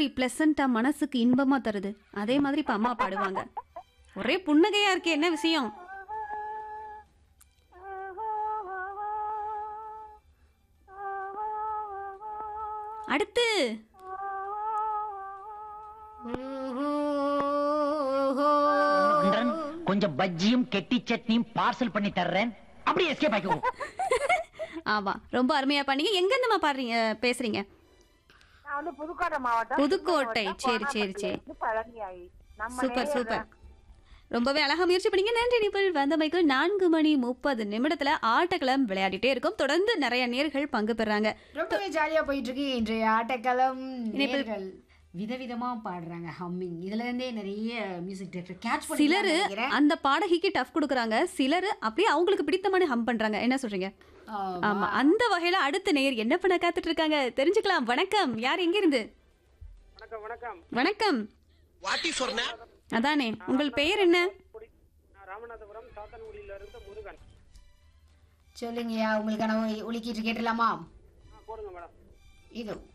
மாதிரி பிளசண்டா மனசுக்கு இன்பமா தருது அதே மாதிரி இப்ப அம்மா பாடுவாங்க ஒரே புன்னகையா இருக்கே என்ன விஷயம் அடுத்து ஒன்றன், கொஞ்சம் பஜ்ஜியும் கெட்டி சட்னியும் பார்சல் பண்ணி தர்றேன் அப்படியே எஸ்கேப் ஆகிக்குவோம் ஆமா ரொம்ப அருமையா பண்ணீங்க எங்க இருந்துமா பாடுறீங்க பேசுறீங்க நான் வந்து புதுக்கோட்டை மாவட்டம் புதுக்கோட்டை சரி சரி சரி பழனி ஆகி நம்ம சூப்பர் நேயர் சூப்பர் ரொம்பவே அழகா முயற்சி பண்ணீங்க நன்றி நிபிள் வந்தமைக்கு நான்கு மணி முப்பது நிமிடத்துல ஆட்டக்களம் விளையாடிட்டே இருக்கும் தொடர்ந்து நிறைய நேர்கள் பங்கு பெறாங்க ரொம்பவே ஜாலியா போயிட்டு இருக்கு இன்றைய ஆட்டக்களம் இனிப்பு- நேர்கள் விதவிதமா பாடுறாங்க ஹம்மிங் இதுல இருந்தே நிறைய மியூசிக் டைரக்டர் கேட்ச் சிலரு பண்ணி அந்த பாடகிக்கு டஃப் கொடுக்குறாங்க சிலர் அப்படியே அவங்களுக்கு பிடித்தமான ஹம் பண்றாங்க என்ன சொல்றீங்க ஆமா அந்த வகையில அடுத்த நேயர் என்ன பண்ண காத்துட்டு இருக்காங்க தெரிஞ்சுக்கலாம் வணக்கம் யார் எங்க இருந்து வணக்கம் வணக்கம் வணக்கம் வாட்டி சொன்ன அதானே உங்கள் பெயர் என்ன நான் ராமநாதபுரம் சாத்தன்குடியில இருந்து முருகன் சொல்லுங்கய்யா உங்களுக்கான ஒலிக்கிட்டு கேட்டலாமா ஆ, போடுங்க மேடம் இது